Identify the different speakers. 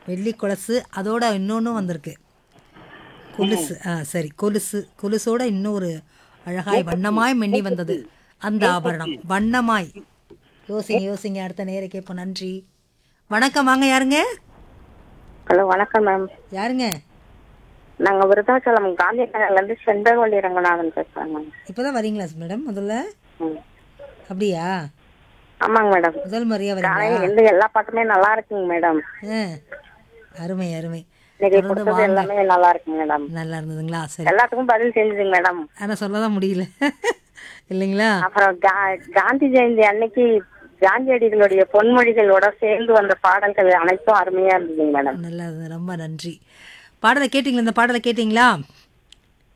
Speaker 1: வெள்ளி கொலுசு அதோட இன்னொன்றும் வந்திருக்கு கொலுசு ஆ சரி கொலுசு கொலுசோட இன்னொரு அழகாய் வண்ணமாய் மின்னி வந்தது அந்த ஆபரணம் வண்ணமாய் யோசிங்க யோசிங்க அடுத்த நேர கேட்போம் நன்றி வணக்கம் வாங்க யாருங்க
Speaker 2: ஹலோ வணக்கம் மேம்
Speaker 1: யாருங்க
Speaker 2: நாங்க விருதாச்சலம் காந்தி நகர்ல இருந்து செண்பகவல்லி ரங்கநாதன் பேசுறேன் மேம்
Speaker 1: இப்போதான் வரீங்களா மேடம் முதல்ல
Speaker 2: ம்.
Speaker 1: அப்படியா
Speaker 2: ஆமாங்க மேடம்
Speaker 1: முதல் முறையா வரீங்களா
Speaker 2: காலையில இருந்து எல்லா பாட்டுமே நல்லா இருக்குங்க மேடம்
Speaker 1: ஆ அருமை அருமை
Speaker 2: இன்னைக்கு
Speaker 1: தொடர்ந்து
Speaker 2: கொடுத்தது
Speaker 1: வாங்க
Speaker 2: எல்லாமே நல்லா இருக்குங்க மேடம்
Speaker 1: நல்லா இருந்ததுங்களா சரி
Speaker 2: எல்லாத்துக்கும் பதில் தெரிஞ்சுதுங்க மேடம்
Speaker 1: ஆனால் சொல்ல தான் முடியல இல்லைங்களா
Speaker 2: அப்புறம் கா- காந்தி ஜெயந்தி அன்னைக்கு காந்தியடிகளுடைய பொன்மொழிகளோட சேர்ந்து வந்த பாடல்கள் அனைத்தும் அருமையா இருந்ததுங்க மேடம்
Speaker 1: நல்லா இருந்தது ரொம்ப நன்றி பாடலை கேட்டிங்களா இந்த பாடலை கேட்டிங்களா